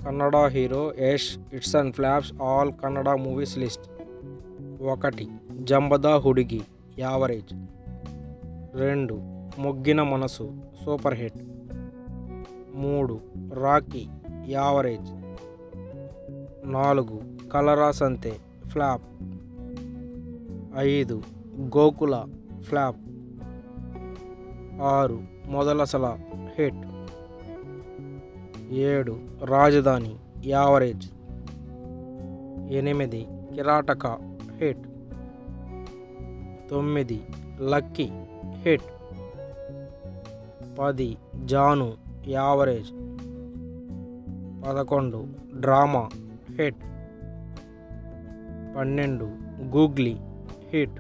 Kannada hero Yash hits and flops all Kannada movies list ఒకటి Jambada Hudugi average రెండు Moggina Manasu super hit మూడు Rocky average నాలుగు కలరా సంతే ఫ్లాప్ ఐదు గోకుల ఫ్లాప్ ఆరు మొదలసల హిట్ ఏడు రాజధాని యావరేజ్ ఎనిమిది కిరాటక హిట్ తొమ్మిది లక్కీ హిట్ పది జాను యావరేజ్ పదకొండు డ్రామా హిట్ పన్నెండు గూగ్లీ హిట్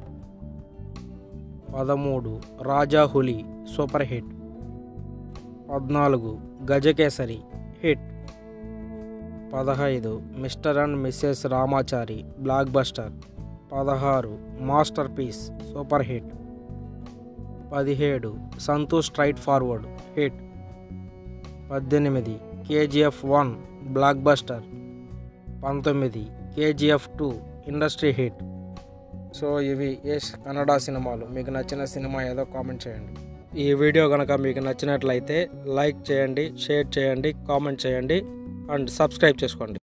పదమూడు రాజా హులీ సూపర్ హిట్ పద్నాలుగు గజకేసరి హిట్ పదహైదు Mr and Mrs Ramachari blockbuster పదహారు మాస్టర్ పీస్ సూపర్ హిట్ పదిహేడు సంతోష్ స్ట్రైట్ ఫార్వర్డ్ హిట్ పద్దెనిమిది కేజీఎఫ్ వన్ బ్లాక్ బస్టర్ పంతొమ్మిది KGF two industry hit so ఇవి యష్ కన్నడ సినిమాలు మీకు నచ్చిన సినిమా ఏదో కామెంట్ చేయండి ఈ వీడియో కనుక మీకు నచ్చినట్లయితే లైక్ చేయండి షేర్ చేయండి కామెంట్ చేయండి అండ్ సబ్స్క్రైబ్ చేసుకోండి